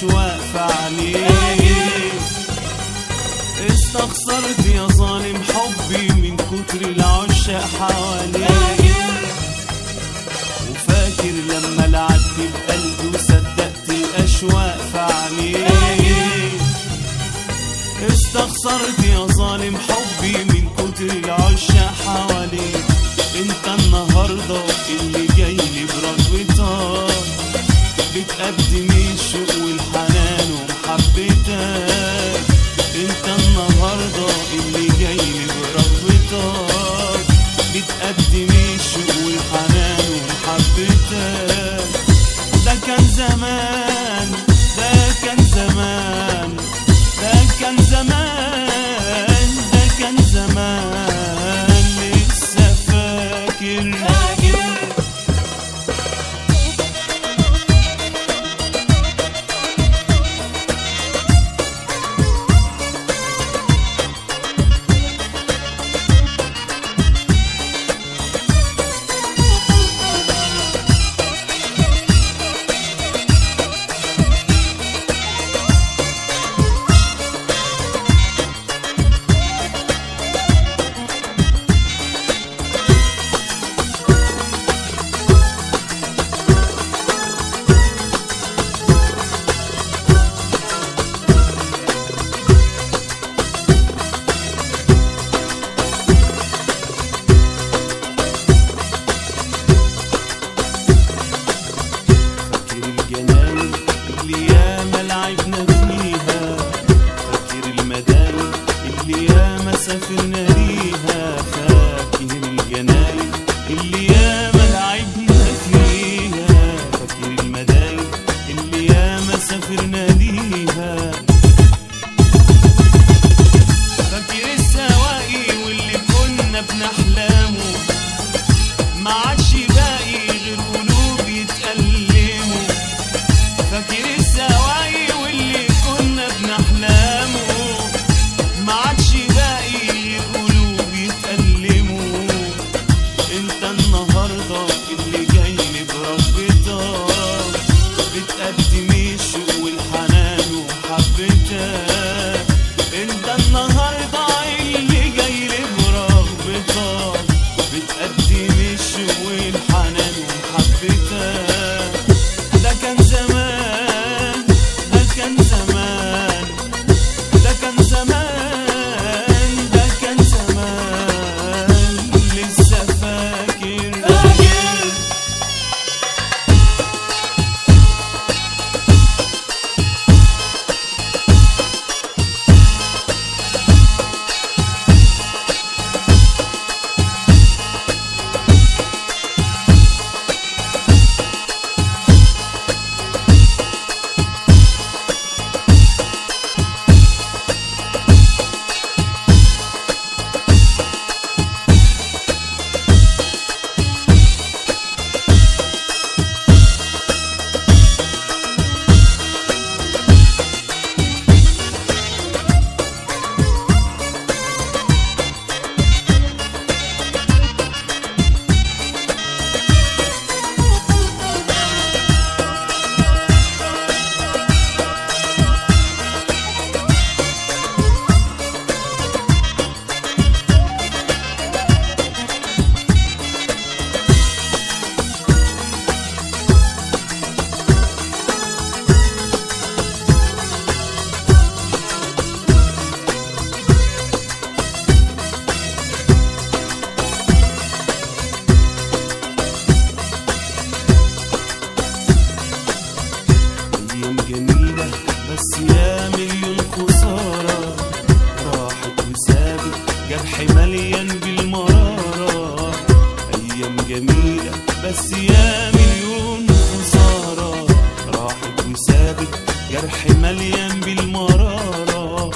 الأشواق في عينيك استخسرت يا ظالم حبي من كتر العشاق حواليك وفاكر لما لعبت بقلبي وصدقت الأشواق في عينيك استخسرت يا ظالم حبي من كتر العشاق حواليك انت النهارده اللي جاي لي برغبتك بتقدم الشوق والحنان ومحبتك انت النهارده اللي جاي لي برغبتك بتقدم الشوق والحنان ومحبتك ده كان زمان ده كان زمان ده كان زمان ده كان زمان لسه فاكر فاكر الجنان اللي ياما لعبنا فيها فاكر المدان اللي ياما سافرنا ليها فاكر الجنان اللي ياما لعبنا فيها فاكر المدان اللي ياما سافرنا ليها فاكر السواقي واللي كنا بنحلمه ما عادش باقي غير قلوب يتألموا فاكر السواقي واللي كنا بنحلمه ما عادش باقي غير قلوب يتألموا انت النهارده اللي جاي لي برغبتك بتقدم الشوق والحنان ومحبتك انت النهارده اللي جاي لي برغبتك بتقدم الشوق والحنان ومحبتك ده كان زمان ده كان زمان ده كان زمان ده كان زمان لسه فاكر فاكر أيام جميلة بس يا مليون خسارة راحت وسابت جرح مليان بالمرارة أيام جميلة بس يا مليون خسارة راحت وسابت جرح مليان بالمرارة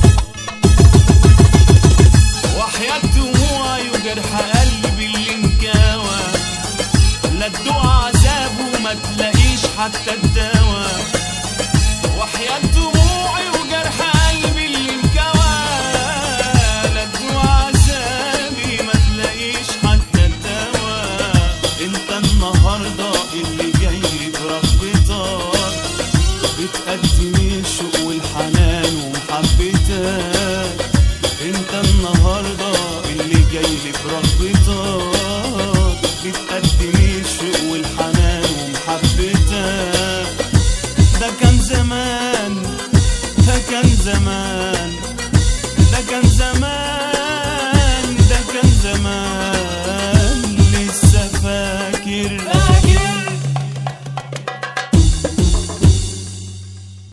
وحياة دموعي وجرح قلبي اللي انكوى لا تدوق عذاب وما تلاقيش حتى الدواء وحياة دموعي وجرح قلبي اللي انكوى لا تدوق عذابي ما تلاقيش حتى الدواء انت النهارده اللي جاي برغبتك بتقدم رغبتك بتقدم الشوق والحنان ومحبتك ده كان زمان ده كان زمان